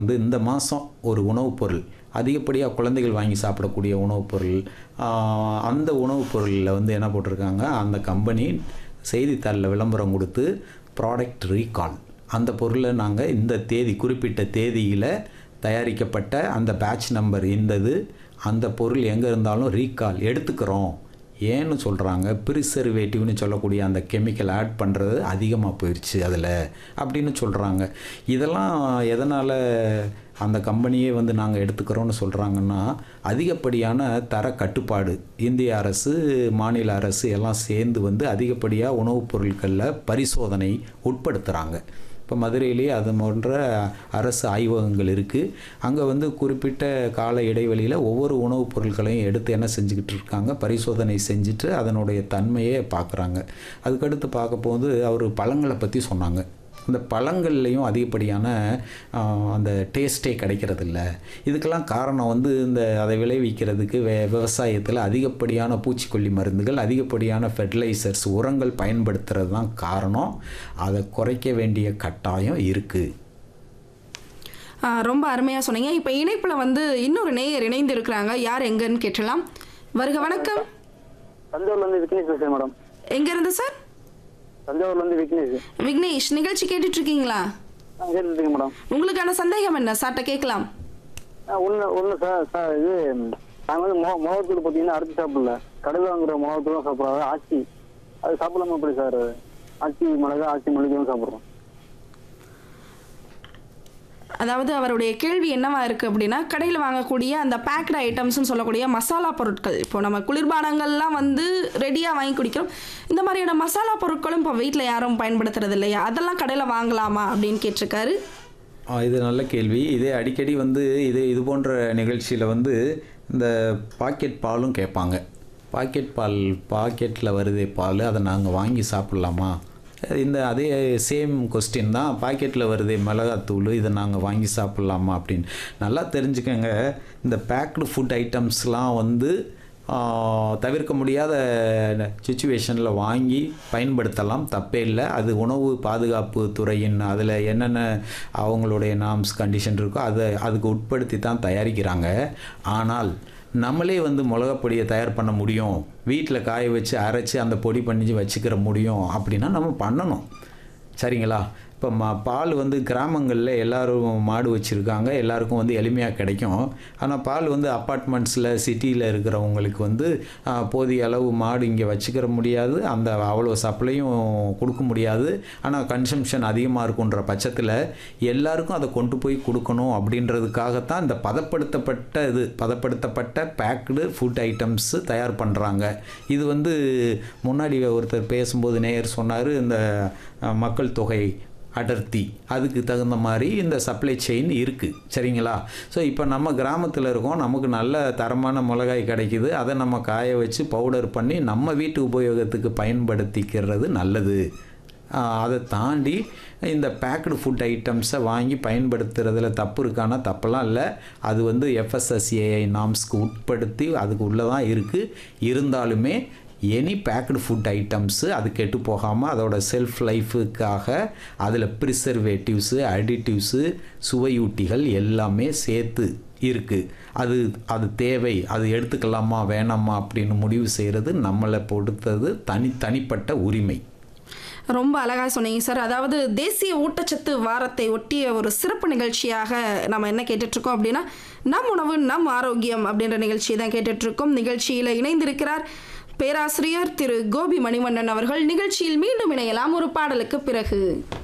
வந்து இந்த மாதம் ஒரு உணவுப் பொருள் அதிகப்படியாக குழந்தைகள் வாங்கி சாப்பிடக்கூடிய உணவுப் பொருள் ஆஹ், அந்த உணவுப் பொருளில் வந்து என்ன போட்டிருக்காங்க அந்த கம்பெனி செய்தித்தாளில் விளம்பரம் கொடுத்து ப்ராடக்ட் ரீகால் அந்த பொருளை நாங்கள் இந்த தேதி குறிப்பிட்ட தேதியில் தயாரிக்கப்பட்ட அந்த பேட்ச் நம்பர் இந்தது அந்த பொருள் எங்கே இருந்தாலும் ரீகால் எடுத்துக்கிறோம் ஏன்னு சொல்கிறாங்க ப்ரிசர்வேட்டிவ்னு சொல்லக்கூடிய அந்த கெமிக்கல் ஆட் பண்ணுறது அதிகமாக போயிடுச்சு அதில் அப்படின்னு சொல்கிறாங்க இதெல்லாம் எதனால் அந்த கம்பெனியே வந்து நாங்கள் எடுத்துக்கிறோன்னு சொல்கிறாங்கன்னா அதிகப்படியான தர கட்டுப்பாடு இந்திய அரசு மாநில அரசு எல்லாம் சேர்ந்து வந்து அதிகப்படியாக உணவுப் பொருட்களில் பரிசோதனை உட்படுத்துகிறாங்க இப்போ மதுரையிலேயே அது போன்ற அரசு ஆய்வகங்கள் இருக்குது அங்கே வந்து குறிப்பிட்ட கால இடைவெளியில் ஒவ்வொரு உணவுப் பொருட்களையும் எடுத்து என்ன செஞ்சுக்கிட்டு இருக்காங்க பரிசோதனை செஞ்சுட்டு அதனுடைய தன்மையை பார்க்குறாங்க அதுக்கடுத்து பார்க்க போது அவர் பழங்களை பற்றி சொன்னாங்க இந்த பழங்கள்லேயும் அதிகப்படியான ஆஹ், அந்த டேஸ்ட்டே கிடைக்கிறதில்ல இதுக்கெல்லாம் காரணம் வந்து இந்த அதை விளைவிக்கிறதுக்கு வே விவசாயத்தில் அதிகப்படியான பூச்சிக்கொல்லி மருந்துகள் அதிகப்படியான ஃபெர்டிலைசர்ஸ் உரங்கள் பயன்படுத்துறது தான் காரணம் அதை குறைக்க வேண்டிய கட்டாயம் இருக்குது ஆ, ரொம்ப அருமையாக சொன்னீங்க இப்போ இணைப்பில் வந்து இன்னொரு நேயர் இணைந்து இருக்கிறாங்க யார் எங்கன்னு கேட்டலாம் வருக வணக்கம் தஞ்சாவூர்ல இருந்து விக்னேஷ் பேசுறேன் மேடம் எங்கேருந்து சார் தஞ்சாவூர்ல இருந்து விக்னேஷ் விக்னேஷ் நிகழ்ச்சி கேட்டுட்டு இருக்கீங்களா ஆ கேட்டுருக்கீங்க மேடம் உங்களுக்கான சந்தேகம் என்ன சார்ட்ட கேட்கலாம் ஆ ஒன்று ஒன்று சார் சார் இது நாங்கள் வந்து மொ மிளகாத்தூள் பார்த்தீங்கன்னா அரைச்சி சாப்பிடல கடையில் வாங்குற மிளகாத்தூள் தான் சாப்பிட்றோம் ஆச்சி அது சாப்பிடலாமா எப்படி சார் ஆச்சி மிளகா ஆச்சி மிளகு தான் சாப்பிட்றோம் அதாவது அவருடைய கேள்வி என்னவா இருக்கு அப்படின்னா கடையில் வாங்கக்கூடிய அந்த பேக்டு ஐட்டம்ஸ்னு சொல்லக்கூடிய மசாலா பொருட்கள் இப்போ நம்ம குளிர்பானங்கள்லாம் வந்து ரெடியாக வாங்கி குடிக்கிறோம் இந்த மாதிரியான மசாலா பொருட்களும் இப்போ வீட்டில் யாரும் பயன்படுத்துறது இல்லையா அதெல்லாம் கடையில் வாங்கலாமா அப்படின்னு கேட்டிருக்காரு ஆ, இது நல்ல கேள்வி இதே அடிக்கடி வந்து இது இது போன்ற நிகழ்ச்சியில் வந்து இந்த பாக்கெட் பாலும் கேட்பாங்க பாக்கெட் பால் பாக்கெட்டில் வருதே பால் அதை நாங்கள் வாங்கி சாப்பிட்லாமா இந்த அதே சேம் கொஸ்டின் தான் பாக்கெட்டில் வருதே மிளகாத்தூள் இதை நாங்கள் வாங்கி சாப்பிட்லாமா அப்படின்னு நல்லா தெரிஞ்சுக்கங்க இந்த பேக்டு ஃபுட் ஐட்டம்ஸ்லாம் வந்து ஆ, தவிர்க்க முடியாத சுச்சுவேஷனில் வாங்கி பயன்படுத்தலாம் தப்பே இல்லை அது உணவு பாதுகாப்பு துறையின் அதில் என்னென்ன அவங்களுடைய நாம்ஸ் கண்டிஷன் இருக்கோ அதை அதுக்கு உட்படுத்தி தான் தயாரிக்கிறாங்க ஆனால் நம்மளே வந்து மிளகாப்பொடியை தயார் பண்ண முடியும் வீட்டில் காய வச்சு அரைச்சி அந்த பொடி பண்ணி வச்சுக்கிற முடியும் அப்படின்னா நம்ம பண்ணணும் சரிங்களா இப்போ மா பால் வந்து கிராமங்களில் எல்லாரும் மாடு வச்சுருக்காங்க எல்லாருக்கும் வந்து எளிமையாக கிடைக்கும் ஆனால் பால் வந்து அப்பார்ட்மெண்ட்ஸில் சிட்டியில் இருக்கிறவங்களுக்கு வந்து ஆ, போதிய அளவு மாடு இங்கே வச்சுக்கிற முடியாது அந்த அவ்வளோ சப்ளையும் கொடுக்க முடியாது ஆனால் கன்சம்ஷன் அதிகமாக இருக்குன்ற பட்சத்தில் எல்லாருக்கும் அதை கொண்டு போய் கொடுக்கணும் அப்படின்றதுக்காகத்தான் இந்த பதப்படுத்தப்பட்ட இது பதப்படுத்தப்பட்ட பேக்டு ஃபுட் ஐட்டம்ஸு தயார் பண்ணுறாங்க இது வந்து முன்னாடி ஒருத்தர் பேசும்போது நேயர் சொன்னார் இந்த அஹ், மக்கள் தொகை அடர்த்தி அதுக்கு தகுந்த மாதிரி இந்த சப்ளை செயின் இருக்குது சரிங்களா ஸோ இப்போ நம்ம கிராமத்தில் இருக்கோம் நமக்கு நல்ல தரமான மிளகாய் கிடைக்குது அதை நம்ம காய வச்சு பவுடர் பண்ணி நம்ம வீட்டு உபயோகத்துக்கு பயன்படுத்திக்கிறது நல்லது ஆஹ் அதை தாண்டி இந்த பேக்டு ஃபுட் ஐட்டம்ஸை வாங்கி பயன்படுத்துறதுல தப்பு இருக்கானா தப்பெல்லாம் இல்லை அது வந்து எஃப்எஸ்எஸ்ஏஐ நாம்ஸ்க்கு உட்படுத்தி அதுக்கு உள்ளே தான் இருக்குது இருந்தாலுமே எனி பேக்டு ஃபுட் ஐட்டம்ஸு அது கெட்டு போகாமல் அதோட செல்ஃப் லைஃபுக்காக அதில் ப்ரிசர்வேட்டிவ்ஸு அடிட்டிவ்ஸு சுவையூட்டிகள் எல்லாமே சேர்த்து இருக்குது அது அது தேவை அது எடுத்துக்கலாமா வேணாமா அப்படின்னு முடிவு செய்கிறது நம்மளை பொறுத்தது தனி தனிப்பட்ட உரிமை ரொம்ப அழகாக சொன்னீங்க சார் அதாவது தேசிய ஊட்டச்சத்து வாரத்தை ஒட்டிய ஒரு சிறப்பு நிகழ்ச்சியாக நம்ம என்ன கேட்டுட்ருக்கோம் அப்படின்னா நம் உணவு நம் ஆரோக்கியம் அப்படின்ற நிகழ்ச்சியை தான் கேட்டுட்ருக்கோம் நிகழ்ச்சியில் இணைந்திருக்கிறார் பேராசிரியர் திரு கோபி மணிவண்ணன் அவர்கள் நிகழ்ச்சியில் மீண்டும் இணையலாம் ஒரு பாடலுக்கு பிறகு